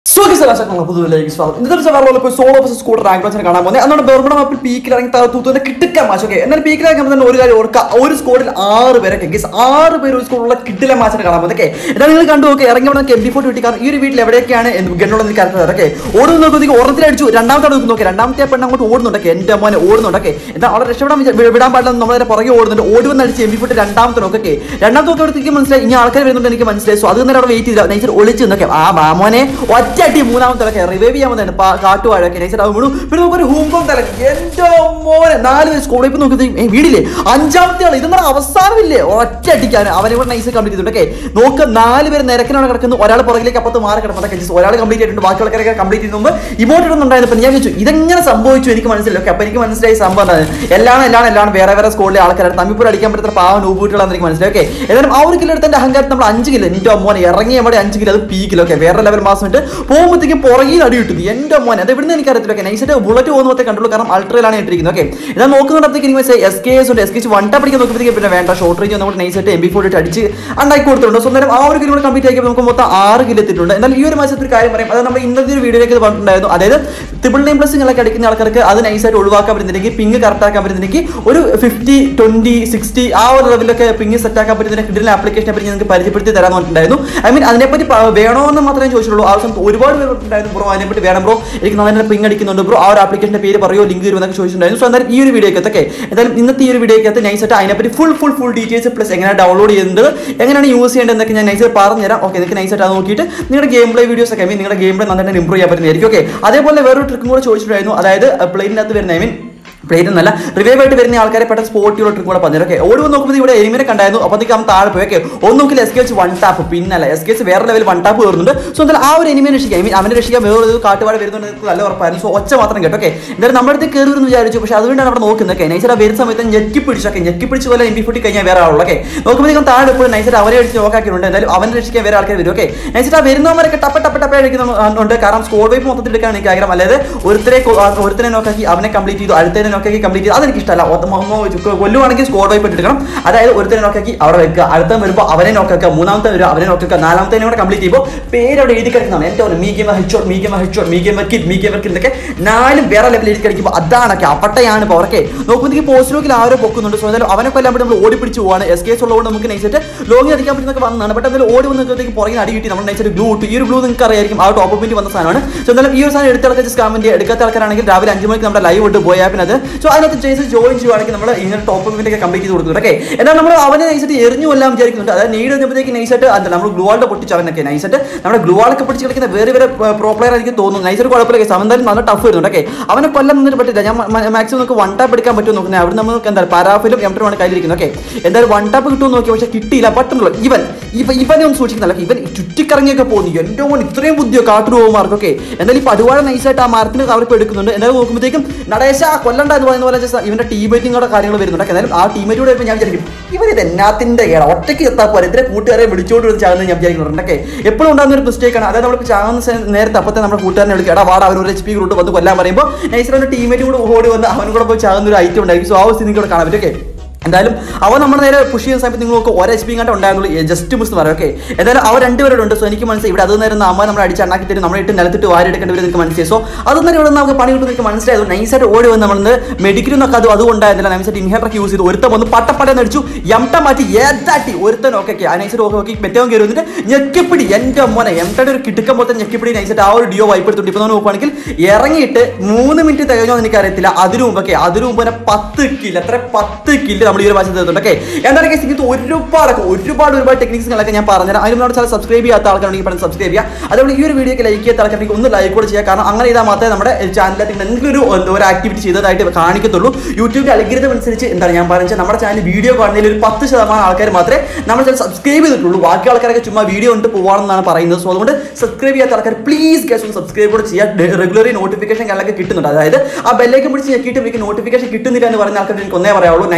സുഖിസലാശങ്ങൾ പുതുവിലേക്ക് സ്വാഗതം ഇന്നത്തെ ഒരു സവാറിലുള്ള ഇപ്പോൾ സോളോ ബസ് സ്കൂട്ടർ റാങ്ക് മാച്ചിനെ കാണാൻ പോകുന്നത് അന്നോട് ബെർമണ മാപ്പിൽ പീക്കിൽ ഇറങ്ങി തൂത്തുന്ന കിട്ടിക്കാൻ മാച്ച് ഓക്കെ എന്നാൽ പീക്കിൽ ഇറങ്ങുമ്പോൾ തന്നെ ഒരു കാര്യം ഓർക്കുക ഒരു സ്കോഡിൽ ആറ് പേരൊക്കെ ഗസ് ആറ് പേര് ഒരു സ്കൂളിലുള്ള കിട്ടിലെ മാച്ചിനെ കാണാൻ പോകുന്നത് ഓക്കെ എന്നാൽ നിങ്ങൾ കണ്ടു നോക്കുക ഇറങ്ങി അവിടെ എം ബി ഫോർട്ടി കിട്ടി കാരണം ഈ ഒരു വീട്ടിൽ എവിടെയൊക്കെയാണ് ഗണ്ണുള്ള എനിക്ക് അറിയാം ഓക്കെ ഓടുന്ന നോക്കുമ്പോൾ ഓർത്തിൽ അടിച്ചു രണ്ടാമത്തെ അടുത്ത് നോക്കി രണ്ടാമത്തെ പെണ്ണ് അങ്ങോട്ട് ഓടുന്നുണ്ടൊക്കെ എന്റെ മോനെ ഓടുന്നുണ്ടൊക്കെ എന്നാൽ അവിടെ രക്ഷപ്പെടാൻ വിചാ- വി- വിടാൻ പാടില്ല നമ്മളെ പുറകെ ഓടുന്നുണ്ട് ഓടി വന്ന് അടിച്ച് എം ബി ഫോർട്ടി രണ്ടാമത്തെ നോക്കൊക്കെ രണ്ടാമത്തെ നോക്കി അവിടത്തേക്ക് മനസ്സിലായി ഇനി ആൾക്കാർ വരുന്നുണ്ട് എനിക്ക് മനസ്സിലായി സോ അത് നേരം അവിടെ വെയിറ്റ് ചെയ്തില്ല നൈസർ ഒളിച്ച് നിന്നൊക്കെ ആ മാമോനെ ഒറ്റയടി മൂന്നാമത്തെ ഒക്കെ റിവൈവ് ചെയ്യാൻ വന്നതാണ് കാട്ടുവാഴൊക്കെ നൈസർ അത് വീണു പിന്നെ നമുക്കൊരു ഹൂങ്കോങ് തല എന്റെ മോനെ നാല് പേര് സ്കൂളിൽ ഇപ്പൊ നോക്കുന്നത് വീടില്ലേ അഞ്ചാമത്തെ ആൾ ഇതെന്നാണ് അവസാനമില്ലേ ഒറ്റയടിക്കാൻ അവനെ കൂടെ നൈസ് കംപ്ലീറ്റ് ചെയ്തിട്ടൊക്കെ നോക്ക് നാല് പേര് നിരക്കിനാണ് കിടക്കുന്നത് ഒരാൾ പുറകിലേക്ക് അപ്പുറത്ത് മാറി കിടക്കുന്നതൊക്കെ ജസ്റ്റ് ഒരാൾ കംപ്ലീറ്റ് ചെയ്തിട്ടുണ്ട് ബാക്കി ആൾക്കാരൊക്കെ കംപ്ലീറ്റ് ചെയ്യുമ്പോൾ ഇമോട്ട് ഇടുന്നുണ്ടായിരുന്നു ഞാൻ ചോദിച്ചു ഇതെങ്ങനെ സംഭവിച്ചു എനിക്ക് മനസ്സിലായി ഓക്കെ അപ്പൊ എനിക്ക് മനസ്സിലായി സംഭവം എന്താണ് എല്ലാം എല്ലാം എല്ലാം വേറെ വേറെ സ്കൂളിലെ ആൾക്കാരാണ് തമ്മിപ്പൂർ അടിക്കാൻ പറ്റുന്ന പാവൻ ഊബൂട്ടുകളാണെന്ന് എനിക്ക് മനസ്സിലായി ഓക്കെ ഏതായാലും ആ ഒരു കിലോ എടുത്തതിന്റെ അഹങ്കാരം നമ്മൾ അഞ്ച് കിലോ എന്റെ മോനെ ഇറങ്ങി നമ്മുടെ അഞ്ച് കിലോ അത് പീ കിലോ ഓക്കെ വേറെ ലെവൽ മാസം ഇട്ട് പോകുമ്പോഴത്തേക്കും പുറകിൽ അടി കിട്ടുന്നു എന്റെ മോനെ അത് ഇവിടുന്ന് എനിക്ക് അറിയത്തില്ല ഓക്കെ നൈസായിട്ട് ബുള്ളറ്റ് പോകുന്നത്തെ കണ്ടുള്ളൂ കാരണം അൾട്രയിലാണ് ഇട്ടിരിക്കുന്നത് ഓക്കെ ഇതാ നോക്കുന്നിടത്തേക്ക് എനിക്ക് മനസ്സിലായി എസ് കെ എസ് ഉണ്ട് എസ് കെ വൺ ടാപ്പ് അടിക്കാൻ നോക്കുമ്പോഴത്തേക്ക് പിന്നെ വേണ്ട ഷോർട്ട് റേഞ്ച് നമ്മൾ നൈസായിട്ട് എം ബി ഫോർ ഇട്ട് അടിച്ച് ഉണ്ടാക്കി കൊടുത്തിട്ടുണ്ട് സോ അന്നേരം ആ ഒരു കിലോ കംപ്ലീറ്റ് ആക്കി നമുക്ക് മൊത്തം ആറ് കിലോ എത്തിയിട്ടുണ്ട് എന്നാൽ ഈ ഒരു മാസത്തിൽ ഒരു കാര്യം പറയും അത് നമ്മൾ ഇന്നത്തെ ഒരു വീഡിയോയിലേക്ക് ഇത് പറഞ്ഞിട്ടുണ്ടായിരുന്നു അതായത് ട്രിപ്പിൾ നൈൻ പ്ലസ് നിങ്ങളൊക്കെ അടിക്കുന്ന ആൾക്കാർക്ക് അത് നൈസായിട്ട് ഒഴിവാക്കാൻ പറ്റുന്നുണ്ടെങ്കിൽ പിങ് കറക്റ്റ് ആക്കാൻ പറ്റുന്നുണ്ടെങ്കിൽ ഒരു ഫിഫ്റ്റി ട്വന്റി സിക്സ്റ്റി ആ ഒരു ലെവലൊക്കെ പിങ് സെറ്റ് ആക്കാൻ പറ്റുന്ന കിട്ടുന്ന ആപ്ലിക്കേഷനെ പറ്റി നിങ്ങൾക്ക് പരിചയപ്പെടുത്തി തരാൻ പറഞ്ഞിട്ടുണ്ടായിരുന്നു ഐ മീൻ അതിനെപ്പറ്റി പ- വേണോന്ന് മാത്രമേ ചോദിച്ചുള്ളൂ ആ സമയത്ത് ഒരുപാട് പേര് ഉണ്ടായിരുന്നു ബ്രോ അതിനെപ്പറ്റി വേണം ബ്രോ എനിക്ക് നന്നായിട്ട് പിങ് അടിക്കുന്നുണ്ട് ബ്രോ ആ ഒരു ആപ്ലിക്കേഷന്റെ പേര് പറയോ ലിങ്ക് വരുമെന്നൊക്കെ ചോദിച്ചിട്ടുണ്ടായിരുന്നു സോ എന്തായാലും ഈ ഒരു വീഡിയോക്കകത്ത് ഒക്കെ എന്തായാലും ഇന്നത്തെ ഈ ഒരു വീഡിയോക്കകത്ത് നൈസായിട്ട് അതിനെപ്പറ്റി full full full details plus എങ്ങനെ ഡൗൺലോഡ് ചെയ്യുന്നത് എങ്ങനെയാണ് യൂസ് ചെയ്യേണ്ടത് എന്നൊക്കെ ഞാൻ നൈസായിട്ട് പറഞ്ഞുതരാം ഓക്കെ നിങ്ങൾക്ക് നൈസായിട്ട് അത് നോക്കിയിട്ട് നിങ്ങളുടെ ഗെയിം പ്ലേ വീഡിയോസ് ഒക്കെ ഐ മീൻ നിങ്ങളുടെ ഗെയിം പ്ലേ നന്നായിട്ട് ഇമ്പ്രൂവ് ചെയ്യാൻ പറ്റുന്നതായിരിക്കും ഓക്കെ അതേപോലെ വേറൊരു ട്രിക്കും കൂടെ ചോദിച്ചിട്ടുണ്ടായിരുന്നു അതായത് പ്ലെയിനകത്ത് വരുന്ന ഐ മീൻ പ്ലേറ്റ് എന്നല്ല റിവൈവ് ആയിട്ട് വരുന്ന ആൾക്കാരെ പെട്ടെന്ന് സ്പോട്ടിയുള്ള ട്രിക്ക് കൂടെ പറഞ്ഞു ഓക്കെ ഓടി വന്ന് നോക്കുമ്പോൾ ഇവിടെ എലിമിനെ കണ്ടായിരുന്നു അപ്പോഴത്തേക്ക് അവൻ താഴെ പോയി ഓക്കെ ഒന്ന് നോക്കില്ല എസ് കെ വൺ ടാപ്പ് പിന്നല്ല എസ് കെ വേറെ ലെവൽ വൺ ടാപ്പ് വരുന്നുണ്ട് സോ എന്തായാലും ആ ഒരു എനിമിനെ രക്ഷിക്കാം ഐ മീൻ അവനെ രക്ഷിക്കാൻ വേറെ ഒരു കാട്ടുപാട് വരുന്നുണ്ട് എന്ന് നല്ല ഉറപ്പായിരുന്നു സോ ഒച്ച മാത്രം കേട്ടോ ഓക്കെ എന്തായാലും നമ്മുടെ അടുത്ത് കയറി വരുന്നു വിചാരിച്ചു പക്ഷേ അതുകൊണ്ടാണ് അവിടെ നോക്കുന്നത് ഓക്കെ നൈസർ വരുന്ന സമയത്ത് ഞെക്കി പിടിച്ചൊക്കെ ഞെക്കി പിടിച്ച് പോലെ എം പി ഫുട്ടി കഴിഞ്ഞാൽ വേറെ ആളുള്ളൂ ഓക്കെ നോക്കുമ്പോഴത്തേക്കും താഴെ എപ്പോഴും നൈസർ അവരെ അടിച്ച് നോക്കാക്കിയിട്ടുണ്ട് എന്തായാലും അവനെ രക്ഷിക്കാൻ വേറെ ആൾക്കാർ വരും ഓക്കെ നൈസർ ആ വരുന്നവരൊക്കെ ടപ്പ ടപ്പ ടപ്പ അടിക്കുന്നുണ്ട് കാരണം സ്കോർ വൈപ്പ് മൊത്തത്തിൽ എടുക്കാൻ എനിക്ക് ആഗ്രഹം അല്ലാതെ ഒരുത്തരെ കൊ- ആ ഒരുത്തനെ നോക്കാക്കി അവനെ കംപ്ലീറ്റ് ചെയ്തു അടുത്തതിനെ നോക്കാക്കി കംപ്ലീറ്റ് ചെയ്തു അതെനിക്ക് ഇഷ്ടമല്ല ഒത്ത- മൊ- മൊ- ചുക്ക് കൊല്ലുവാണെങ്കിൽ സ്കോർ വൈപ്പ് എടുക്കണം അതായത് ഒരുത്തനെ നോക്കാക്കി അവിടെ വെക്കുക അടുത്ത വരുമ്പോൾ അവനെ നോക്കാക്കുക മൂന്നാമത്തെ വരും അവനെ നോക്കുക നാലാമത്തെ കൂടെ കംപ്ലീറ്റ് ചെയ്യുമ്പോൾ പേര് അവിടെ എഴുതി കിടക്കുന്നതാണ് എൻ്റെ ഒരു me game headshot me game headshot me game kid me game kid എന്നൊക്കെ നാലും വേറെ ലെവലിൽ എഴുതി കിടക്കുമ്പോൾ അതാണൊക്കെ അപ്പട്ടയാണ് ഇപ്പോൾ അവർക്ക് നോക്കുമ്പോഴത്തേക്ക് പോസ്റ്റിലോക്കിൽ ആരോ പൊക്കുന്നുണ്ട് സോ എന്തായാലും അവനെ കൊല്ലാൻ വേണ്ടി നമ്മൾ ഓടിപ്പിടിച്ച് പോവാണ് എസ് കേസ് ഉള്ളതുകൊണ്ട് നമുക്ക് നൈസായിട്ട് ലോങ്ങി അടിക്കാൻ പറ്റുന്നൊക്കെ വന്നതാണ് ബട്ട് എന്തായാലും ഓടി വന്നപ്പോഴത്തേക്ക് പുറകിൽ അടി കിട്ടി നമ്മൾ നൈസായിട്ട് ഗ്ലൂ ഇട്ടു ഈ ഒരു ഗ്ലൂ നിങ്ങൾക്ക് അറിയായിരിക്കും ആ ടോപ്പ് പോയിന്റ് വന്ന സാധനമാണ് സോ എന്തായാലും ഈ ഒരു സാധനം എടുത്ത ആൾക്കാർ ജസ്റ്റ് കമന്റ് എടുക്കാത്ത ആൾക്കാരാണെങ്കിൽ രാവിലെ അഞ്ച് മണിക്ക് നമ്മുടെ ലൈവ് ഇട്ട് പോയാൽ പിന്നെ അത് സോ അതിനകത്ത് ജേസ് ജോയിൻ ചെയ്യുവാണെങ്കിൽ നമ്മൾ ഇങ്ങനെ ടോപ്പ് പോയിന്റ് ഒക്കെ കംപ്ലീറ്റ് ചെയ്ത് കൊടുക്കുന്നുണ്ട് ഓക്കെ എന്നാൽ നമ്മൾ അവനെ നൈസായിട്ട് എറിഞ്ഞു കൊല്ലാൻ വിചാരിക്കുന്നുണ്ട് അതായത് നീട് വന്നപ്പോഴത്തേക്ക് നൈസായിട്ട് എന്താ നമ്മൾ ഗ്ലൂവാളുടെ പൊട്ടിച്ച് അവനൊക്കെ നൈസായിട്ട് നമ്മുടെ ഗ്ലൂവാളൊക്കെ പൊട്ടിച്ച് കളിക്കുന്ന വേറെ വേറെ പ്രോ പ്ലെയർ എനിക്ക് തോന്നുന്നു നൈസായിട്ട് കുഴപ്പമില്ല കേസ് അവൻ എന്തായാലും നല്ല ടഫ് വരുന്നുണ്ട് ഓക്കെ അവനെ കൊല്ലം നിന്നിട്ട് പറ്റില്ല ഞാൻ മാക്സിമം നമുക്ക് വൺ ടാപ്പ് എടുക്കാൻ പറ്റുമോ നോക്കുന്നത് അവിടെ നമുക്ക് എന്താ പാരാഫിലും എം ആണ് കയ്യിലിരിക്കുന്നത് ഓക്കെ എന്തായാലും വൺ ടാപ്പ് കിട്ടുമെന്ന് നോക്കി പക്ഷേ കിട്ടിയില്ല പറ്റുന്നുള്ളൂ ഇവൻ ഇവ ഇവനെ ഒന്ന് സൂക്ഷിക്കുന്നില്ല ഇവൻ ചുറ്റിക്കറങ്ങിയൊക്കെ പോകുന്നു എൻ്റെ മോൻ ഇത്രയും ബുദ്ധിയോ കാട്ടു പോകുമാർക്കൊക്കെ എന്തായാലും ഈ പടുവാഴ നൈസായിട്ട് ആ മരത്തിന് കവറിപ്പ് എടുക്കുന്നുണ്ട് എന്തായാലും നോക്കുമ്പോഴത്തേക്കും നടേശ കൊല്ലണ്ട എന്ന് പറയുന്ന പോലെ just ഇവന്റെ ടീമേറ്റിങ്ങളുടെ കാര്യങ്ങൾ വരുന്നുണ്ട് ഓക്കെ എന്തായാലും ആ ടീമേറ്റോട് വരുമ്പോൾ ഞാൻ വിചാരിക്കും ഇവർ ഇത് എന്നാത്തിന്റെ കേടാ ഒറ്റയ്ക്ക് എത്താൻ പോലെ ഇത്ര കൂട്ടുകാരെ വിളിച്ചോണ്ട് വന്ന് ചാകുന്നത് ഞാൻ വിചാരിക്കുന്നുണ്ട് ഓക്കെ എപ്പോഴും ഉണ്ടാകുന്ന ഒരു മിസ്റ്റേക്ക് ആണ് അതായത് നമ്മൾ ചാകുന്ന സെ- നേരത്തെ അപ്പത്തെ നമ്മുടെ കൂട്ടുകാരനെ വിളിക്കുക എടാ വാടാ അവൻ ഒരു എച്ച് പി റൂട്ട് വന്ന് കൊല്ലാൻ പറയുമ്പോൾ നൈസിലെ ടീമേറ്റ് കൂടെ ഓടി വന്ന് അവനും കൂടെ പോയി ചാകുന്ന ഒരു ഐറ്റം ഉണ്ടായിരിക്കും സോ ആ ഒരു സ്ഥിതി കൂടെ കാണാൻ പറ്റും ഓക്കെ എന്തായാലും അവ നമ്മുടെ നേരെ പുഷ് ചെയ്യുന്ന സമയത്ത് നിങ്ങൾക്ക് ഒരു എച്ച് പി കണ്ട ഉണ്ടായിരുന്നുള്ളൂ ജസ്റ്റ് മിസ് പറയാം ഓക്കെ എന്തായാലും അവർ രണ്ടുപേരോട് ഉണ്ട് സോ എനിക്ക് മനസ്സിലായി ഇവിടെ അത് നേരം അമ്മ നമ്മൾ അടിച്ച് അണ്ണാക്കി തരും നമ്മൾ ഇട്ട് നിലത്തിട്ട് വാരി എടുക്കേണ്ടി വരും നിങ്ങൾക്ക് മനസ്സിലായി സോ അത് നേരം ഇവിടെ നമുക്ക് പണി കിട്ടും നിങ്ങൾക്ക് മനസ്സിലായത് നൈസായിട്ട് ഓടി വന്ന് നമ്മൾ മെഡിക്കൽ എന്നൊക്കെ അത് അതും ഉണ്ടായിരുന്നില്ല നൈസായിട്ട് ഇൻഹേറ്റർ യൂസ് ചെയ്തു ഒരുത്തം വന്ന് പട്ടപ്പടന്ന് അടിച്ചു എംട്ട മാറ്റി ഏതാട്ടി ഒരുത്തൻ ഒക്കെ ആ നൈസായിട്ട് ഓക്കെ ഓക്കെ മെറ്റവും കയറി വന്നിട്ട് ഞെക്കിപ്പിടി എൻ്റെ മോനെ എംട്ടയുടെ ഒരു കിട്ടുക്കം പോലത്തെ ഞെക്കിപ്പിടി നൈസായിട്ട് ആ ഒരു ഡിയോ വൈപ്പ് എടുത്തിട്ട് ഇപ്പോൾ നോക്കുകയാണെങ്കിൽ ഇറങ്ങിയിട്ട് മൂന്ന് മിനിറ്റ് തികഞ്ഞോ എന്ന് എനിക്കറിയത്തില്ല അതിനു മുമ്പൊക്കെ അതിനു മുമ്പ് തന്നെ പത്ത് കില്ല് എത്ര പത്ത് കില്ല് നമ്മൾ ഈ ഒരു മാസം തീർത്തുണ്ട് ഓക്കെ എന്താണ് കേസ് ഇങ്ങനത്തെ ഒരുപാടൊക്കെ ഒരുപാട് ഒരുപാട് ടെക്നിക്സുകളൊക്കെ ഞാൻ പറഞ്ഞുതരാം അതിന് നമ്മൾ ചില സബ്സ്ക്രൈബ് ചെയ്യാത്ത ആൾക്കാരുണ്ടെങ്കിൽ പെട്ടെന്ന് സബ്സ്ക്രൈബ് ചെയ്യുക അതുപോലെ ഈ ഒരു വീഡിയോക്ക് ലൈക്ക് ചെയ്യാത്ത ആൾക്കാരുണ്ടെങ്കിൽ ഒന്ന് ലൈക്ക് കൂടെ ചെയ്യുക കാരണം അങ്ങനെ ചെയ്താൽ മാത്രമേ നമ്മുടെ ചാനലിൽ എന്തെങ്കിലും ഒരു എന്തോ ഒരു ആക്ടിവിറ്റി ചെയ്തതായിട്ട് കാണിക്കത്തുള്ളൂ യൂട്യൂബിൽ അലഗരിതം അനുസരിച്ച് എന്താണ് ഞാൻ പറഞ്ഞാൽ നമ്മുടെ ചാനൽ വീഡിയോ കാണുന്നതിൽ ഒരു പത്ത് ശതമാനം ആൾക്കാർ മാത്രമേ നമ്മൾ ചാനൽ സബ്സ്ക്രൈബ് ചെയ്തിട്ടുള്ളൂ ബാക്കി ആൾക്കാരൊക്കെ ചുമ്മാ വീഡിയോ കണ്ടിട്ട് പോകാമെന്നാണ് പറയുന്നത് സോ അതുകൊണ്ട് സബ്സ്ക്രൈബ് ചെയ്യാത്ത ആൾക്കാർ പ്ലീസ് കേസ് ഒന്ന് സബ്സ്ക്രൈബ് കൂടെ ചെയ്യുക റെഗുലറി നോട്ടിഫിക്കേഷൻ കാര്യങ്ങളൊക്കെ കിട്ടുന്നുണ്ട് അതായത് ആ ബെല്ലേക്ക് പിടിച്ച് ഞെക്കിയിട്ട് എനിക്ക് നോട്ടിഫിക്കേഷൻ കിട്ടുന്നില്ല എന്ന് പറയുന്ന ആൾക്കാർ എനിക്ക് ഒന്നേ പറയാവുള്ളൂ നൈസായിട്ട്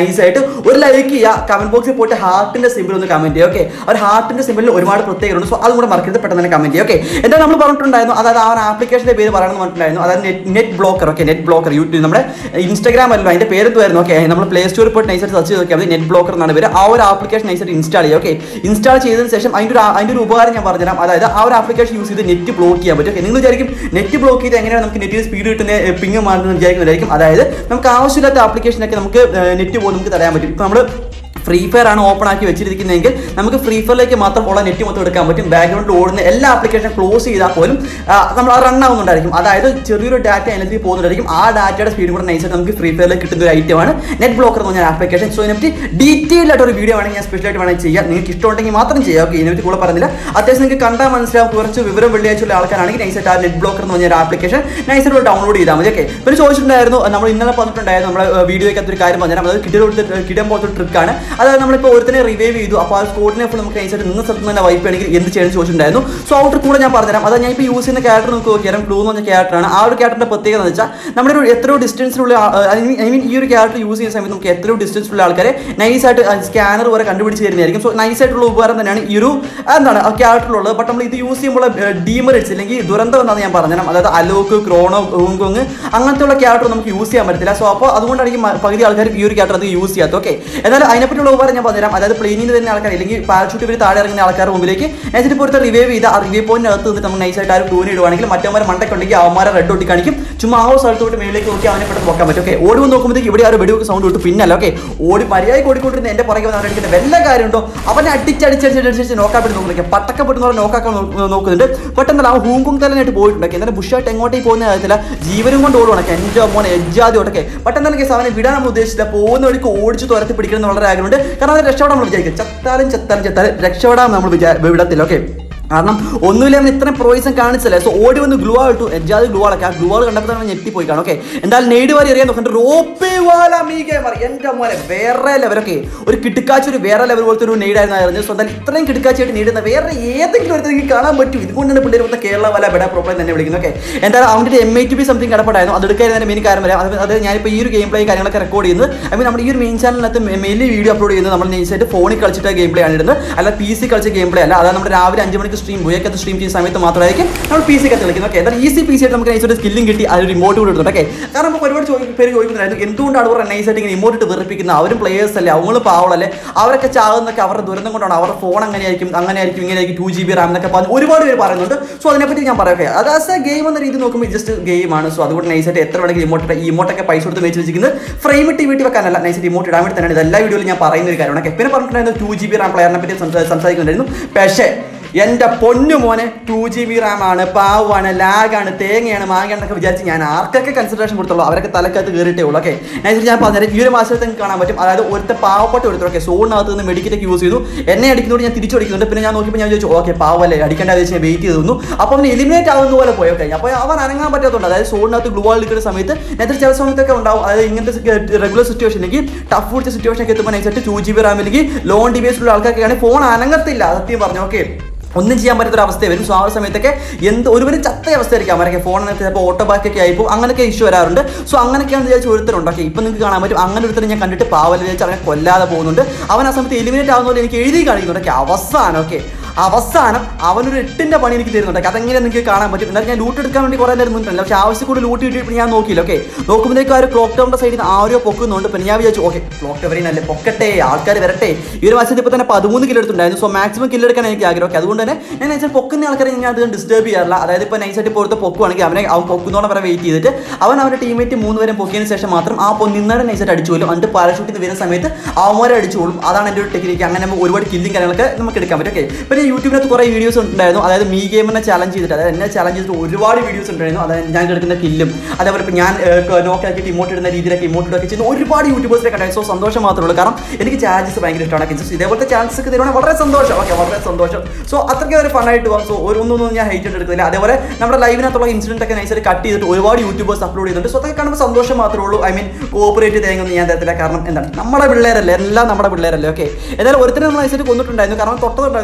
ഒരു ലൈക്ക് ചെയ്യുക കമന്റ് ബോക്സിൽ പോയിട്ട് ഹാർട്ടിന്റെ സിമ്പിൾ ഒന്ന് കമന്റ് ചെയ്യുക ഓക്കെ ഒരു ഹാർട്ടിന്റെ സിമ്പിളിൽ ഒരുപാട് പ്രത്യേകതയുണ്ട് സോ അതും കൂടെ മറക്കരുത് പെട്ടെന്ന് തന്നെ കമന്റ് ചെയ്യുക ഓക്കെ എന്താ നമ്മൾ പറഞ്ഞിട്ടുണ്ടായിരുന്നു അതായത് ആ ആപ്ലിക്കേഷന്റെ പേര് പറയണമെന്ന് പറഞ്ഞിട്ടുണ്ടായിരുന്നു അതായത് net blocker okay net blocker YouTube നമ്മുടെ ഇൻസ്റ്റാഗ്രാം അല്ലോ അതിന്റെ പേര് എന്തുവായിരുന്നു ഓക്കെ നമ്മൾ പ്ലേ സ്റ്റോറിൽ പോയിട്ട് നൈസായിട്ട് സെർച്ച് ചെയ്ത് നോക്കിയാൽ മതി നെറ്റ് ബ്ലോക്കർ എന്നാണ് പേര് ആ ഒരു ആപ്ലിക്കേഷൻ നൈസായിട്ട് ഇൻസ്റ്റാൾ ചെയ്യുക ഓക്കെ ഇൻസ്റ്റാൾ ചെയ്തതിന് ശേഷം അതിന്റെ ഒരു അതിന്റെ ഒരു ഉപകാരം ഞാൻ പറഞ്ഞുതരാം അതായത് ആ ഒരു ആപ്ലിക്കേഷൻ യൂസ് ചെയ്ത് നെറ്റ് ബ്ലോക്ക് ചെയ്യാൻ പറ്റും Okay, നിങ്ങൾ വിചാരിക്കും നെറ്റ് ബ്ലോക്ക് ചെയ്ത് എങ്ങനെയാണ് നമുക്ക് നെറ്റിന് സ്പീഡ് കിട്ടുന്ന പിങ് മാറുന്നത് വിചാരിക്കുന്നതായിരിക്കും അതായത് നമുക്ക് ആവശ്യമില്ലാത്ത ആപ്ലിക്കേഷനൊക്കെ നമുക്ക് നെറ്റ് പോകും നമുക്ക് തടയാൻ പറ്റും ഇപ്പൊ നമ്മൾ ഫ്രീ ഫയർ ആണ് ഓപ്പൺ ആക്കി വെച്ചിരിക്കുന്നതെങ്കിൽ നമുക്ക് ഫ്രീ ഫയറിലേക്ക് മാത്രം ഉള്ള നെറ്റ് മൊത്തം എടുക്കാൻ പറ്റും ബാക്ക്ഗ്രൗണ്ടിൽ ഓടുന്ന എല്ലാ ആപ്ലിക്കേഷൻ ക്ലോസ് ചെയ്താൽ പോലും ആ, നമ്മൾ റൺ ആവുന്നുണ്ടായിരിക്കും അതായത് ചെറിയൊരു ഡാറ്റ അതിനകത്ത് പോകുന്നുണ്ടായിരിക്കും ആ ഡാറ്റയുടെ സ്പീഡ് കൂടെ നൈസായിട്ട് നമുക്ക് ഫ്രീ ഫയറിലേക്ക് കിട്ടുന്ന ഒരു ഐറ്റമാണ് നെറ്റ് ബ്ലോക്കർ എന്ന് പറഞ്ഞ ആപ്ലിക്കേഷൻ സോ ഇതിനെപ്പറ്റി ഡീറ്റെയിൽ ആയിട്ട് ഒരു വീഡിയോ വേണമെങ്കിൽ ഞാൻ സ്പെഷ്യൽ ആയിട്ട് വേണമെങ്കിൽ ചെയ്യാം നിങ്ങൾക്ക് ഇഷ്ടമുണ്ടെങ്കിൽ മാത്രം ചെയ്യാം ഓക്കെ ഇതിനെപ്പറ്റി കൂടെ പറഞ്ഞില്ല അത്യാവശ്യം നിങ്ങൾക്ക് കണ്ടാൽ മനസ്സിലാവും കുറച്ച് വിവരം വെള്ളിയാഴ്ചയുള്ള ആൾക്കാരാണെങ്കിൽ നൈസായിട്ട് ആ നെറ്റ് ബ്ലോക്കർ എന്ന് പറഞ്ഞ ഒരു ആപ്ലിക്കേഷൻ നൈസായിട്ട് ഡൗൺലോഡ് ചെയ്താൽ മതി ഓക്കെ പിന്നെ ചോദിച്ചിട്ടുണ്ടായിരുന്നു നമ്മൾ ഇന്നലെ പറഞ്ഞിട്ടുണ്ടായിരുന്നു നമ്മുടെ വീഡിയോയ്ക്ക് ഒരു കാര്യം പറഞ്ഞാൽ അതായത് കിടിലം കിടം പോലത്തെ ട്രിക്കാണ് അതായത് നമ്മളിപ്പോൾ ഒരുത്തനെ റിവൈവ് ചെയ്തു അപ്പോൾ ആ സ്കോഡിനെ ഫുൾ നമുക്ക് നൈസായിട്ട് നിന്ന സ്ഥലത്ത് തന്നെ വൈപ്പ് ചെയ്യണമെങ്കിൽ എന്ത് ചെയ്യണം ചോദിച്ചിട്ടുണ്ടായിരുന്നു സോ ഔട്ടർ കൂടെ ഞാൻ പറഞ്ഞുതരാം അതായത് ഞാൻ ഇപ്പോൾ യൂസ് ചെയ്യുന്ന ക്യാരക്ടർ നമുക്ക് നോക്കിയാൽ ബ്ലൂ എന്ന് പറഞ്ഞ ക്യാരക്ടറാണ് ആ ഒരു ക്യാരക്ടറിന്റെ പ്രത്യേകത എന്ന് വെച്ചാൽ നമ്മുടെ ഒരു എത്രയോ ഡിസ്റ്റൻസിലുള്ള ഐ മീൻ ഐ മീൻ ഈ ഒരു ക്യാരക്ടർ യൂസ് ചെയ്യുന്ന സമയത്ത് നമുക്ക് എത്രയോ ഡിസ്റ്റൻസിലുള്ള ആൾക്കാരെ നൈസായിട്ട് സ്കാനർ വരെ കണ്ടുപിടിച്ച് തരുന്നതായിരിക്കും സോ നൈസായിട്ടുള്ള ഉപകാരം തന്നെയാണ് ഈ ഒരു എന്താണ് ആ ക്യാരക്ടറിലുള്ളത് ബട്ട് നമ്മൾ ഇത് യൂസ് ചെയ്യുമ്പോൾ ഡീമറിറ്റ്സ് അല്ലെങ്കിൽ ദുരന്തം എന്നാണ് ഞാൻ പറഞ്ഞത് അതായത് അലോക്ക് ക്രോണോ ഹോങ്കോങ് അങ്ങനത്തെയുള്ള ക്യാരക്ടർ നമുക്ക് യൂസ് ചെയ്യാൻ പറ്റത്തില്ല സോ അപ്പോൾ അതുകൊണ്ടായിരിക്കും മ- പകുതി ആൾക്കാർ ഈ ഒരു ക്യാരക്ടർ അത് യൂസ് ചെയ്യാത്തത് ഓക്കെ എന്നാൽ അതിനെപ്പറ്റിയുള്ള ഉപകാരം ഞാൻ പറഞ്ഞുതരാം അതായത് പ്ലെയിനിൽ നിന്ന് വരുന്ന ആൾക്കാർ അല്ലെങ്കിൽ പാരഷൂട്ട് വരെ താഴെ ഇറങ്ങുന്ന ആൾക്കാരുടെ മുമ്പിലേക്ക് നൈസായിട്ട് ഇപ്പോൾ റിവൈവ് ചെയ്ത് ആ റിവൈവ് പോയിന്റിനകത്ത് നിന്ന് നമ്മൾ നൈസായിട്ട് ആ ഒരു ക്ലൂന് ഇടുവാണെങ്കിൽ മറ്റവന്മാരെ മണ്ടക്കുണ്ടെങ്കിൽ അവന്മാരെ റെഡ് ഒട്ടി കാണിക്കും ചുമ്മാ ആ ഒരു സ്ഥലത്തോട്ട് മേളിലേക്ക് നോക്കി അവനെ പെട്ടെന്ന് നോക്കാൻ പറ്റും ഓക്കെ ഓടി വന്ന് നോക്കുമ്പോഴത്തേക്ക് ഇവിടെ ആ ഒരു വെടിവെക്ക് സൗണ്ട് വിട്ടു പിന്നല്ല ഓക്കെ ഓടി മര്യാദയ്ക്ക് ഓടിക്കൊണ്ടിരുന്ന എന്റെ പുറകെ വന്ന് അവനടിക്കുന്ന വല്ല കാര്യമുണ്ടോ അവനെ അടിച്ചടിച്ചടിച്ചടിച്ച് നോക്കാൻ പറ്റി നോക്കുന്നില്ല പട്ടക്കപ്പെട്ട് നോക്കാക്കാൻ നോ- നോക്കുന്നുണ്ട് പെട്ടെന്ന് അവൻ ഹൂങ്കും തലനായിട്ട് പോയിട്ടുണ്ട് എന്നാലും ബുഷായിട്ട് എങ്ങോട്ടേക്ക് പോകുന്ന കാര്യത്തില്ല ജീവനും കൊണ്ട് ഓടുവാണ് എൻ്റെ മോനെ എജ്ജാതി ഓട്ടൊക്കെ പെട്ടെന്ന് കേസ് അവനെ വിടാൻ നമ്മൾ ഉദ്ദേശിച്ചില്ല പോകുന്ന വഴിക്ക് ഓടിച്ച് തുരത്തി പിടിക്കണം എന്ന് വളരെ ആഗ്രഹമുണ്ട് കാരണം അത് രക്ഷപ്പെടാൻ നമ്മൾ വിചാരിക്കും ചത്താലും ചത്താലും ചത്താലും രക്ഷപ്പെടാൻ നമ്മൾ വിചാ വിടത്തില്ല ഓക്കെ കാരണം ഒന്നുമില്ല അവൻ ഇത്രയും പ്രോയിസം കാണിച്ചല്ലേ സോ ഓടി വന്ന് ഗ്ലൂ ആയിട്ടു എജാതി ഗ്ലൂ ആളൊക്കെ ആ ഗ്ലൂ ആൾ കണ്ടപ്പോൾ തന്നെ ഞെട്ടിപ്പോയി കാണും ഓക്കെ എന്തായാലും നെയ്ഡ് വാരി അറിയാൻ നോക്കണ്ട റോപ്പേ വാല മീകെ മാറി എൻ്റെ മോനെ വേറെ ലെവലൊക്കെ ഒരു കിടുക്കാച്ചി ഒരു വേറെ ലെവൽ പോലത്തെ ഒരു നെയ്ഡായിരുന്നു അറിഞ്ഞു സോ എന്തായാലും ഇത്രയും കിടുക്കാച്ചിയായിട്ട് നേടുന്ന വേറെ ഏതെങ്കിലും ഒരു എനിക്ക് കാണാൻ പറ്റും ഇതുകൊണ്ടാണ് പിള്ളേർ മൊത്തം കേരള വല ബെഡ പ്രോപ്പർ തന്നെ വിളിക്കുന്നത് ഓക്കെ എന്തായാലും അവൻ്റെ M I T B something കടപ്പെടായിരുന്നു അത് എടുക്കാതിന്റെ മെയിൻ കാര്യം വരാം അത് അത് ഞാനിപ്പോൾ ഈ ഒരു ഗെയിം പ്ലേ കാര്യങ്ങളൊക്കെ റെക്കോർഡ് ചെയ്യുന്നത് ഐ മീൻ നമ്മുടെ ഈ ഒരു മെയിൻ ചാനലിനകത്ത് മെയിൻലി വീഡിയോ അപ്ലോഡ് ചെയ്യുന്നത് നമ്മൾ നൈസായിട്ട് ഫോണിൽ കളിച്ചിട്ട് ഗെയിം പ്ലേ ആണ് ഇടുന്നത് അല്ല പി സി കളിച്ച ഗെയിം പ്ലേ അല്ല അതായത് നമ്മുടെ രാവിലെ അഞ്ച് മണിക്ക് സ്ട്രീം പോയൊക്കെ സ്ട്രീം ചെയ്യുന്ന സമയത്ത് മാത്രമായിരിക്കും നമ്മൾ പി സി ഒക്കെ കളിക്കുന്നത് ഓക്കെ എന്നാൽ ഈസി പി സി ആയിട്ട് നമുക്ക് നൈസായിട്ട് സ്കില്ലും കിട്ടി അത് റിമോട്ട് കൂടെ എടുത്തിട്ട് ഓക്കെ കാരണം ഇപ്പോൾ ഒരുപാട് ചോദി- പേര് ചോദിക്കുന്നുണ്ടായിരുന്നു എന്തുകൊണ്ടാണ് അവർ നൈസായിട്ട് ഇങ്ങനെ ഇമോട്ട് ഇട്ട് വെറുപ്പിക്കുന്നത് അവരും പ്ലേയേഴ്സ് അല്ലേ അവങ്ങൾ പാവളല്ലേ അവരൊക്കെ ചാകുന്നൊക്കെ അവരുടെ ദുരന്തം കൊണ്ടാണ് അവരുടെ ഫോൺ അങ്ങനെയായിരിക്കും അങ്ങനെയായിരിക്കും ഇങ്ങനെയായിരിക്കും ടു ജി ബി റാം എന്നൊക്കെ പറഞ്ഞ് ഒരുപാട് പേര് പറയുന്നുണ്ട് സോ അതിനെപ്പറ്റി ഞാൻ പറയാം അത് ആസ് എ ഗെയിം എന്ന രീതി നോക്കുമ്പോൾ ജസ്റ്റ് ഗെയിമാണ് സോ അതുകൊണ്ട് നൈസായിട്ട് എത്ര വേണമെങ്കിൽ ഇമോട്ട് ഈ ഇമോട്ടൊക്കെ പൈസ കൊടുത്ത് വെച്ച് വെച്ചിരിക്കുന്നത് ഫ്രെയിം ഇട്ട് വീട്ടിൽ വെക്കാനല്ല നൈസായിട്ട് ഇമോട്ട് ഇടാൻ വേണ്ടി തന്നെയാണ് ഇത് എല്ലാ വീഡിയോയിലും ഞാൻ പറയുന്ന ഒരു കാര്യമാണ് Okay, പിന്നെ പറഞ്ഞിട്ടുണ്ടായിരുന്നു ടു ജി ബി റാം പ്ലെയറിനെ പറ്റി സംസാ- സംസാരിക്കുന്നുണ്ടായിരുന്നു പക്ഷേ എൻ്റെ പൊന്നു മോനെ ടു ജി ബി റാം ആണ് പാവാണ് ലാഗാണ് തേങ്ങയാണ് മാങ്ങയാണെന്നൊക്കെ വിചാരിച്ച് ഞാൻ ആർക്കൊക്കെ കൺസിഡറേഷൻ കൊടുത്തുള്ളൂ അവരൊക്കെ തലക്കകത്ത് കയറിയിട്ടേ ഉള്ളൂ ഓക്കെ ഞാൻ ഞാൻ പറഞ്ഞത് ഈ ഒരു മാസത്തിൽ നിങ്ങൾക്ക് കാണാൻ പറ്റും അതായത് ഒരുത്ത പാവപ്പെട്ട ഒരുത്തർ ഓക്കെ സോണിനകത്ത് നിന്ന് മെഡിക്കറ്റ് ഒക്കെ യൂസ് ചെയ്തു എന്നെ അടിക്കുന്നതുകൊണ്ട് ഞാൻ തിരിച്ചു അടിക്കുന്നുണ്ട് പിന്നെ ഞാൻ നോക്കിയപ്പോൾ ഞാൻ ചോദിച്ചു ഓക്കെ പാവല്ലേ അടിക്കേണ്ട വെച്ച് ഞാൻ വെയിറ്റ് ചെയ്തു നിന്നു അപ്പോൾ അവൻ എലിമിനേറ്റ് ആവുന്ന പോലെ പോയി ഓക്കെ അപ്പോൾ അവൻ അനങ്ങാൻ പറ്റാത്തതുകൊണ്ട് അതായത് സോണിനകത്ത് ഗ്ലൂ വാൾ എടുക്കുന്ന സമയത്ത് നേരത്തെ ചില സമയത്തൊക്കെ ഉണ്ടാവും അതായത് ഇങ്ങനത്തെ റെഗുലർ സിറ്റുവേഷൻ അല്ലെങ്കിൽ ടഫ് പിടിച്ച സിറ്റുവേഷൻ ഒക്കെ എത്തുമ്പോൾ നൈസായിട്ട് ടു ജി ബി റാം അല്ലെങ്കിൽ ലോൺ ഡിവൈസിലുള്ള ആൾക്കാർക്കാണെങ്കിൽ ഫോൺ അനങ്ങത്തില്ല സത്യം പറഞ്ഞു ഓക്കെ ഒന്നും ചെയ്യാൻ പറ്റാത്ത ഒരു അവസ്ഥ വരും സോ ആ ഒരു സമയത്തൊക്കെ എന്ത് ഒരുവരും ചത്ത അവസ്ഥയായിരിക്കും അവരൊക്കെ ഫോണിനൊക്കെ ചിലപ്പോൾ ഓട്ടോ ബാക്ക് ഒക്കെ ആയിപ്പോൾ അങ്ങനെയൊക്കെ ഇഷ്യൂ വരാറുണ്ട് സോ അങ്ങനെയൊക്കെയാണ് വിചാരിച്ച് ഒരുത്തരുണ്ട് ഓക്കെ ഇപ്പം നിങ്ങൾക്ക് കാണാൻ പറ്റും അങ്ങനെ ഒരുത്തരം ഞാൻ കണ്ടിട്ട് പാവല വിചാരിച്ച് അവനെ കൊല്ലാതെ പോകുന്നുണ്ട് അവൻ ആ സമയത്ത് എലിമിനേറ്റ് ആവുന്ന പോലെ എനിക്ക് എഴുതി കാണിക്കുന്നുണ്ട് ഓക്കെ അവസാനം ഓക്കെ അവസാനം അവനൊരു എട്ടിന്റെ പണി എനിക്ക് തരുന്നുണ്ട് അതെങ്ങനെ നിങ്ങൾക്ക് കാണാൻ പറ്റും എന്നാൽ ഞാൻ ലൂട്ട് എടുക്കാൻ വേണ്ടി കുറേ നേരം നിന്നിട്ടില്ല പക്ഷേ ആവശ്യം കൂടി ലൂട്ട് കിട്ടിയിട്ട് ഞാൻ നോക്കിയില്ല ഓക്കെ നോക്കുമ്പോഴേക്കും ആ ഒരു ക്ലോക്ക് ടവറിന്റെ സൈഡിൽ നിന്ന് ആരോ പൊക്കുന്നുണ്ട് പിന്നെ ഞാൻ വിചാരിച്ചു ഓക്കെ ക്ലോക്ക് ടവറിൽ നല്ല പൊക്കട്ടെ ആൾക്കാർ വരട്ടെ ഈ ഒരു മാസത്തിൽ ഇപ്പോൾ തന്നെ പതിമൂന്ന് കിലോ എടുത്തിട്ടുണ്ടായിരുന്നു സോ മാക്സിമം കിലോ എടുക്കാൻ എനിക്ക് ആഗ്രഹം ഓക്കെ അതുകൊണ്ട് തന്നെ ഞാൻ നൈസായിട്ട് പൊക്കുന്ന ആൾക്കാരെ ഞാൻ അധികം ഡിസ്റ്റർബ് ചെയ്യാറില്ല അതായത് ഇപ്പോൾ നൈസായിട്ട് ഇപ്പോൾ ഒരുത്ത പൊക്കുവാണെങ്കിൽ അവനെ അവൻ പൊക്കുന്നോളം വരെ വെയിറ്റ് ചെയ്തിട്ട് അവൻ അവൻ്റെ ടീമേറ്റ് മൂന്ന് പേരും പൊക്കിയതിന് ശേഷം മാത്രം ആ പൊ നിന്നേരം നൈസായിട്ട് അടിച്ചു പോലും എന്നിട്ട് പാരഷൂട്ടിൽ വരുന്ന സമയത്ത് അവന്മാരെ അടിച്ചോളും അതാണ് എൻ്റെ ഒരു ടെക്നിക്ക് അങ്ങനെ നമുക്ക് ഒരുപാട് കില്ലിങ് കാര്യങ്ങളൊക്കെ നമുക്ക് എടുക്കാൻ പറ്റും ഓക്കെ പിന്നെ യൂട്യൂബിനകത്ത് കുറേ വീഡിയോസ് ഉണ്ടായിരുന്നു അതായത് മീ ഗെയിമിനെ ചലഞ്ച് ചെയ്തിട്ട് അതായത് എന്നെ ചലഞ്ച് ചെയ്തിട്ട് ഒരുപാട് വീഡിയോസ് ഉണ്ടായിരുന്നു അതായത് ഞാൻ എടുക്കുന്ന കില്ലും അതേപോലെ ഇപ്പോൾ ഞാൻ നോക്കാക്കിയിട്ട് ഇമോട്ട് ഇടുന്ന രീതിയിലൊക്കെ ഇമോട്ട് ഇടുകയൊക്കെ ചെയ്യുന്ന ഒരുപാട് യൂട്യൂബേഴ്സിനെ കണ്ടായിരുന്നു സോ സന്തോഷം മാത്രമേ ഉള്ളൂ കാരണം എനിക്ക് ചാൻസസ് ഭയങ്കര ഇഷ്ടമാണ് ഒക്കെ ജസ്റ്റ് ഇതേപോലത്തെ ചാൻസസ് ഒക്കെ തരുവാണെങ്കിൽ വളരെ സന്തോഷം ഓക്കെ വളരെ സന്തോഷം സോ അത്രയ്ക്ക് ഒരു ഫണ്ണായിട്ട് പോകും സോ ഒരു ഒന്നും ഞാൻ ഹൈറ്റ് എടുക്കുന്നില്ല അതേപോലെ നമ്മുടെ ലൈവിനകത്തുള്ള ഇൻസിഡന്റ് ഒക്കെ നൈസായിട്ട് കട്ട് ചെയ്തിട്ട് ഒരുപാട് യൂട്യൂബേഴ്സ് അപ്ലോഡ് ചെയ്യുന്നുണ്ട് സോ അതൊക്കെ കാണുമ്പോൾ സന്തോഷം മാത്രമേ ഉള്ളൂ ഐ മീൻ കോപ്പറേറ്റ് തേങ്ങൊന്നും ഞാൻ തരത്തില്ല കാരണം എന്താണ് നമ്മുടെ പിള്ളേരല്ലേ എല്ലാം നമ്മുടെ പിള്ളേരല്ലേ ഓക്കെ ഏതായാലും ഒരുത്തരം നമ്മൾ നൈസായിട്ട് കൊന്നിട്ടുണ്ടായിരുന്നു കാരണം തൊട്ടതുണ്ടായിരുന്നു കാരണം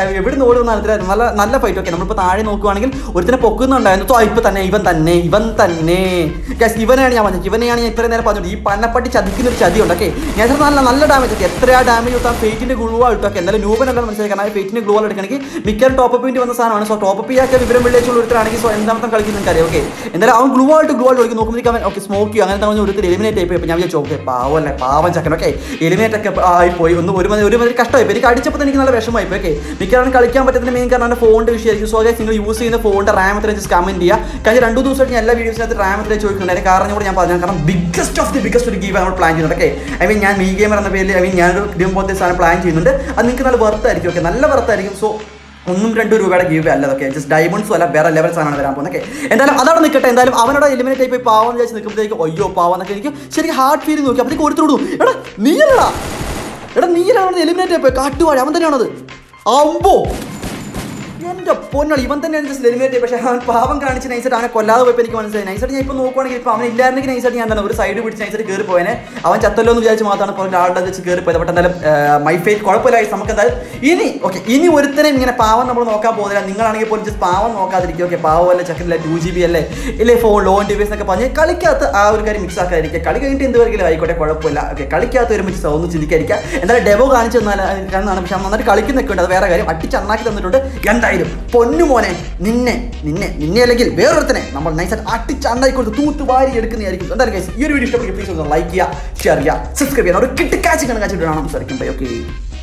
എവിടെ നിന്ന് ഓടുന്ന അറിയത്തില്ല നല്ല നല്ല ഫൈറ്റ് ഓക്കെ നമ്മളിപ്പോൾ താഴെ നോക്കുവാണെങ്കിൽ ഒരുത്തിനെ പൊക്കുന്നുണ്ടായിരുന്നു സോ ഇപ്പൊ തന്നെ ഇവൻ തന്നെ ഇവൻ തന്നെ Guys, ഇവനെയാണ് ഞാൻ പറഞ്ഞത് ഇവനെയാണ് ഞാൻ ഇത്രയും നേരം പറഞ്ഞത് ഈ പന്നപ്പട്ടി ചതിക്കുന്ന ഒരു ചതി ഉണ്ട് ഓക്കെ ഞാൻ ഇതിന് നല്ല നല്ല ഡാമേജ് ഒക്കെ എത്രയാ ഡാമേജ് കിട്ടാൻ ഫേറ്റിന്റെ ഗ്ലൂവാ ഇട്ടൊക്കെ എന്തായാലും ന്യൂബൻ അല്ലാതെ മനസ്സിലാക്കാൻ ഫേറ്റിന്റെ ഗ്ലൂവാൾ എടുക്കണമെങ്കിൽ മിക്കവാറും ടോപ്പ് അപ്പ് വേണ്ടി വന്ന സാധനമാണ് സോ ടോപ്പ് അപ്പ് ചെയ്യാൻ വിവരം വെള്ളിയാഴ്ച ഒരുത്തരാണെങ്കിൽ സോ എന്താമത്തെ കളിക്കുന്ന എനിക്കറിയാം ഓക്കെ എന്തായാലും അവൻ ഗ്ലൂ ആയിട്ട് ഗ്ലൂ ആയിട്ട് കളിക്കും നോക്കുമ്പോഴേക്കും അവൻ ഓക്കെ സ്മോക്ക് ചെയ്യും അങ്ങനെ തന്നെ ഒരുത്തർ എലിമിനേറ്റ് ആയി പോയി ഞാൻ വിചാരിച്ചു ഓക്കെ പാവല്ലേ പാവം ചക്കൻ ഓക്കെ എലിമിനേറ്റ് ഒക്കെ ആയി പോയി ഒന്ന് ഒരു മതി ഒരു മതി കഷ്ടമായി പോയി എനിക്ക് അടിച്ചപ്പോൾ എനിക്ക് നല്ല വിഷമമായി പോയി ഓക്കെ മിക്കവാറും കളിക്കാൻ പറ്റുന്ന മെയിൻ കാരണം ഫോണിന്റെ വിഷയമായിരിക്കും സോ ഗൈസ് നിങ്ങൾ യൂസ് ചെയ്യുന്ന ഫോണിന്റെ റാം എത്ര ജസ്റ്റ് കമന്റ് ചെയ്യുക കഴിഞ്ഞ രണ്ടു ദിവസമായിട്ട് ഞാൻ എല്ലാ വീഡിയോസിനകത്ത് റാം എത്ര ചോദിക്കുന്നുണ്ട് കാരണം കൂടെ ഞാൻ പറഞ്ഞു കാരണം ബിഗ്ഗസ്റ്റ് ഓഫ് ദി ബിഗ്ഗസ്റ്റ് ഒരു ഗീവ് നമ്മൾ പ്ലാൻ ചെയ്യുന്നുണ്ട് ഓക്കെ ഐ മീൻ ഞാൻ മീ ഗെയിമർ എന്ന പേരിൽ ഐ മീൻ ഞാനൊരു ഗെയിം പോലത്തെ സാധനം പ്ലാൻ ചെയ്യുന്നുണ്ട് അത് നിങ്ങൾക്ക് നല്ല വർത്തായിരിക്കും ഓക്കെ നല്ല വർത്തായിരിക്കും സോ ഒന്നും രണ്ടും രൂപയുടെ ഗീവ് അല്ല അതൊക്കെ ജസ്റ്റ് ഡയമണ്ട്സും അല്ല വേറെ ലെവൽ സാധനമാണ് വരാൻ പോകുന്നത് ഓക്കെ എന്തായാലും അതവിടെ നിൽക്കട്ടെ എന്തായാലും അവനോട് എലിമിനേറ്റ് ആയി പോയി പാവം വിചാരിച്ച് നിൽക്കുമ്പോഴത്തേക്ക് അയ്യോ പാവം എന്നൊക്കെ എനിക്ക് ശരിക്കും ഹാർട്ട് ഫീൽ നോക്കി അപ്പോഴത്തേക്ക് ഒരുത്തോടു എടാ നീയല്ലടാ എടാ നീയാണ് എലിമിനേറ്റ് ആയി പോയി കാട്ടുവാഴ അവൻ തന്നെയാണത് അമ്പോ എന്റെ പൊന്നളി ഇവൻ തന്നെയാണ് ജസ്റ്റ് എലിമിനേറ്റ് പക്ഷേ അവൻ പാവം കാണിച്ച് നൈസായിട്ട് അവനെ കൊല്ലാതെ പോയപ്പോൾ എനിക്ക് മനസ്സിലായി നൈസായിട്ട് ഞാൻ ഇപ്പോൾ നോക്കുവാണെങ്കിൽ ഇപ്പോൾ അവൻ ഇല്ലായിരുന്നെങ്കിൽ നൈസായിട്ട് ഞാൻ തന്നെ ഒരു സൈഡ് പിടിച്ച് നൈസായിട്ട് കയറി പോയനെ അവൻ ചത്തല്ലോ എന്ന് വിചാരിച്ച് മാത്രമാണ് ഇപ്പോൾ ആളുടെ വെച്ച് കയറി പോയത് ബട്ട് എന്തായാലും മൈ ഫേറ്റ് കുഴപ്പമില്ല guys. നമുക്ക് എന്തായാലും ഇനി ഓക്കെ ഇനി ഒരുത്തനെയും ഇങ്ങനെ പാവം നമ്മൾ നോക്കാൻ പോകുന്നില്ല നിങ്ങളാണെങ്കിൽ പോലും ജസ്റ്റ് പാവം നോക്കാതിരിക്കും ഓക്കെ പാവം അല്ലേ ചക്കരല്ല ടു ജി ബി അല്ലേ ഇല്ലേ ഫോൺ ലോൺ ഡിവൈസ് എന്നൊക്കെ പറഞ്ഞ് കളിക്കാത്ത ആ ഒരു കാര്യം മിക്സ് ആക്കാതിരിക്കുക കളി കഴിഞ്ഞിട്ട് എന്ത് വരെങ്കിലും ആയിക്കോട്ടെ കുഴപ്പമില്ല ഓക്കെ കളിക്കാത്ത ഒരുമിച്ച് ഒന്നും ചിന്തിക്കാതിരിക്കുക എന്തായാലും ഡെമോ കാണിച്ചു തന്നാലാണ് പക്ഷെ നന്നായിട്ട് കളിക്കുന്നൊക്കെ ഉണ്ട് അത് വേറെ കാര്യം അടിച്ചണ്ണാക്കി തന്നിട്ടുണ്ട് എന്തായാലും പൊന്നു മോനെ നിന്നെ നിന്നെ നിന്നെ അല്ലെങ്കിൽ വേറൊരുത്തനെ നമ്മൾ നൈസായിട്ട് അടിച്ചണ്ണാക്കി കൊടുത്ത് തൂത്ത് വാരി എടുക്കുന്നതായിരിക്കും എന്തായാലും guys, ഈ ഒരു വീഡിയോ ഇഷ്ടപ്പെടുക പ്ലീസ് ഒന്ന് ലൈക്ക് ചെയ്യുക ഷെയർ ചെയ്യുക സബ്സ്ക്രൈബ് ചെയ്യുക ഒരു കിട്ടി കാച്ച് കണക്കാച്ചിട്ട് കാണാം സംസാരിക്കും ഓക്കെ